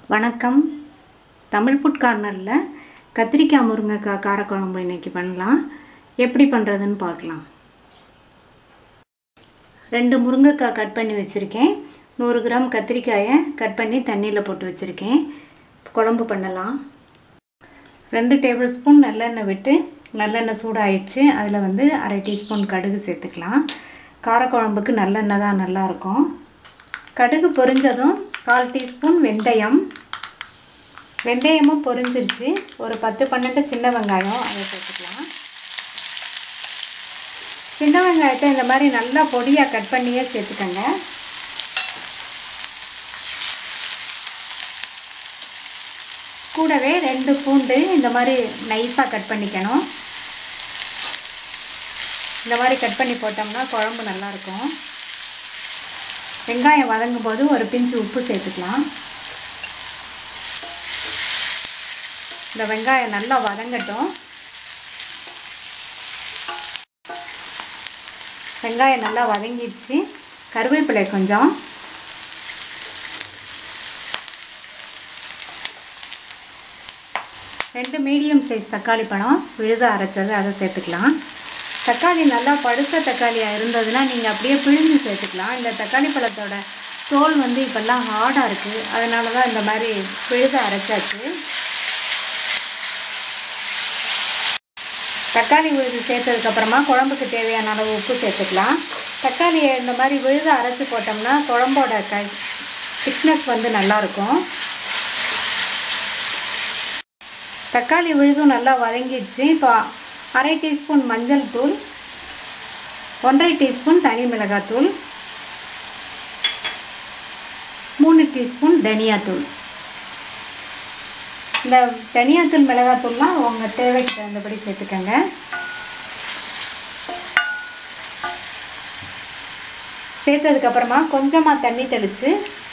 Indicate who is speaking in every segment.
Speaker 1: வணக்கம் தமிழ் ஃபுட் கார்னரில் கத்திரிக்காய் முருங்கைக்காய் காரக்குழம்பு இன்னைக்கு பண்ணலாம் எப்படி பண்ணுறதுன்னு பார்க்கலாம் ரெண்டு முருங்கைக்காய் கட் பண்ணி வச்சுருக்கேன் நூறு கிராம் கத்திரிக்காயை கட் பண்ணி தண்ணியில் போட்டு வச்சுருக்கேன் குழம்பு பண்ணலாம் ரெண்டு டேபிள் ஸ்பூன் நல்லெண்ணெய் விட்டு நல்லெண்ணெய் சூடாயிடுச்சு அதில் வந்து அரை டீஸ்பூன் கடுகு சேர்த்துக்கலாம் காரக்குழம்புக்கு நல்லெண்ணெய் தான் நல்லாயிருக்கும் கடுகு பொரிஞ்சதும் கால் டீஸ்பூன் வெந்தயம் வெந்தயமும் பொரிஞ்சிருச்சு ஒரு பத்து பன்னெண்டு சின்ன வெங்காயம் அதை சேர்த்துக்கலாம் சின்ன வெங்காயத்தை இந்த மாதிரி நல்லா பொடியாக கட் பண்ணியே சேர்த்துக்கோங்க கூடவே ரெண்டு பூண்டு இந்த மாதிரி நைஸாக கட் பண்ணிக்கணும் இந்த மாதிரி கட் பண்ணி போட்டோம்னா குழம்பு நல்லாயிருக்கும் வெங்காயம் வதங்கும் போது ஒரு பிஞ்சு உப்பு சேர்த்துக்கலாம் இந்த வெங்காயம் நல்லா வதங்கட்டும் வெங்காயம் நல்லா வதங்கிடுச்சு கருவேப்பிலை கொஞ்சம் ரெண்டு மீடியம் சைஸ் தக்காளி பழம் விழுத அரைச்சது அதை சேர்த்துக்கலாம் தக்காளி நல்லா பழுத்த தக்காளியாக இருந்ததுன்னா நீங்கள் அப்படியே பிழிஞ்சு சேர்த்துக்கலாம் இந்த தக்காளி பழத்தோட தோல் வந்து இப்போல்லாம் ஹார்டாக இருக்குது அதனால தான் இந்த மாதிரி பிழுத அரைச்சாச்சு தக்காளி விழுது சேர்த்ததுக்கப்புறமா குழம்புக்கு தேவையான அளவு உப்பு சேர்த்துக்கலாம் தக்காளியை இந்த மாதிரி விழுத அரைச்சி போட்டோம்னா குழம்போட க திக்னஸ் வந்து நல்லாயிருக்கும் தக்காளி விழுதும் நல்லா வதங்கிடுச்சு இப்போ அரை டீஸ்பூன் மஞ்சள் தூள் ஒன்றரை டீஸ்பூன் தனி மிளகாத்தூள் மூணு டீஸ்பூன் தனியாத்தூள் இந்த தனியாத்தூள் மிளகாத்தூள்லாம் உங்கள் தேவைக்கு தகுந்தபடி சேர்த்துக்கோங்க சேர்த்ததுக்கப்புறமா கொஞ்சமாக தண்ணி தெளித்து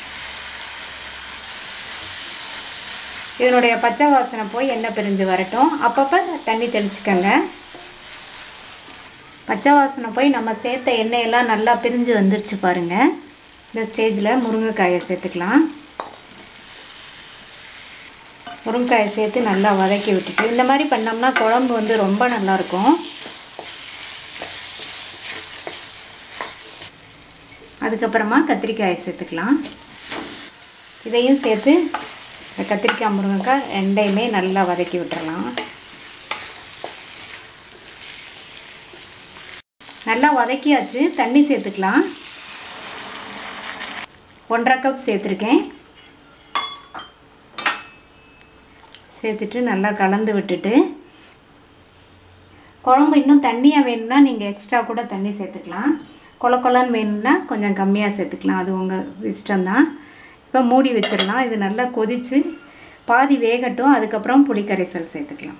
Speaker 1: இதனுடைய பச்சை வாசனை போய் எண்ணெய் பிரிஞ்சு வரட்டும் அப்பப்போ தண்ணி தெளிச்சுக்கோங்க பச்சை வாசனை போய் நம்ம சேர்த்த எண்ணெயெல்லாம் நல்லா பிரிஞ்சு வந்துருச்சு பாருங்கள் இந்த ஸ்டேஜில் முருங்கைக்காயை சேர்த்துக்கலாம் முருங்கைக்காயை சேர்த்து நல்லா வதக்கி விட்டுட்டு இந்த மாதிரி பண்ணோம்னா குழம்பு வந்து ரொம்ப நல்லாயிருக்கும் அதுக்கப்புறமா கத்திரிக்காயை சேர்த்துக்கலாம் இதையும் சேர்த்து இந்த கத்திரிக்காய் முருங்கைக்காய் ரெண்டையுமே நல்லா வதக்கி விட்டுறலாம் நல்லா வதக்கியாச்சு தண்ணி சேர்த்துக்கலாம் ஒன்றரை கப் சேர்த்துருக்கேன் சேர்த்துட்டு நல்லா கலந்து விட்டுட்டு குழம்பு இன்னும் தண்ணியாக வேணும்னா நீங்கள் எக்ஸ்ட்ரா கூட தண்ணி சேர்த்துக்கலாம் கொல கொலன்னு வேணும்னா கொஞ்சம் கம்மியாக சேர்த்துக்கலாம் அது உங்கள் இஷ்டம்தான் இப்போ மூடி வச்சிடலாம் இது நல்லா கொதித்து பாதி வேகட்டும் அதுக்கப்புறம் புளிக்கரைசல் சேர்த்துக்கலாம்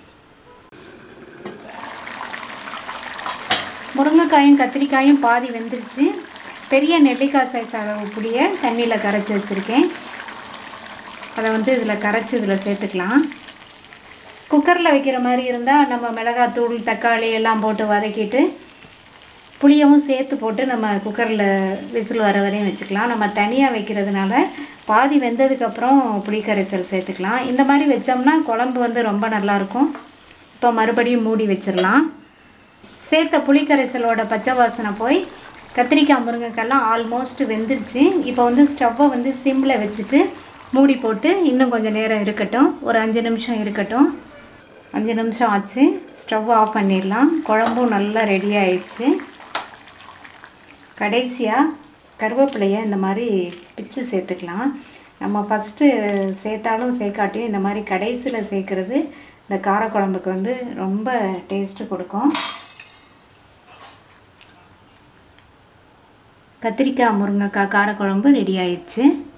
Speaker 1: முருங்கைக்காயும் கத்திரிக்காயும் பாதி வெந்துருச்சு பெரிய நெல்லிக்காய் சைஸ் அளவு புளியை தண்ணியில் கரைச்சி வச்சுருக்கேன் அதை வந்து இதில் கரைச்சி இதில் சேர்த்துக்கலாம் குக்கரில் வைக்கிற மாதிரி இருந்தால் நம்ம மிளகாத்தூள் தக்காளி எல்லாம் போட்டு வதக்கிட்டு புளியவும் சேர்த்து போட்டு நம்ம குக்கரில் விசில் வர வரையும் வச்சுக்கலாம் நம்ம தனியாக வைக்கிறதுனால பாதி வெந்ததுக்கப்புறம் புளிக்கரைசல் சேர்த்துக்கலாம் இந்த மாதிரி வச்சோம்னா குழம்பு வந்து ரொம்ப நல்லாயிருக்கும் இப்போ மறுபடியும் மூடி வச்சிடலாம் சேர்த்த புளிக்கரைசலோட பச்சை வாசனை போய் கத்திரிக்காய் முருங்கைக்கெல்லாம் ஆல்மோஸ்ட் வெந்துருச்சு இப்போ வந்து ஸ்டவ்வை வந்து சிம்மில் வச்சுட்டு மூடி போட்டு இன்னும் கொஞ்சம் நேரம் இருக்கட்டும் ஒரு அஞ்சு நிமிஷம் இருக்கட்டும் அஞ்சு நிமிஷம் ஆச்சு ஸ்டவ் ஆஃப் பண்ணிடலாம் குழம்பும் நல்லா ரெடி ஆயிடுச்சு கடைசியாக கருவேப்பிலையை இந்த மாதிரி பிச்சு சேர்த்துக்கலாம் நம்ம ஃபஸ்ட்டு சேர்த்தாலும் சேர்க்காட்டியும் இந்த மாதிரி கடைசியில் சேர்க்குறது இந்த காரக்குழம்புக்கு வந்து ரொம்ப டேஸ்ட்டு கொடுக்கும் கத்திரிக்காய் முருங்கைக்காய் காரக்குழம்பு ரெடி ஆயிடுச்சு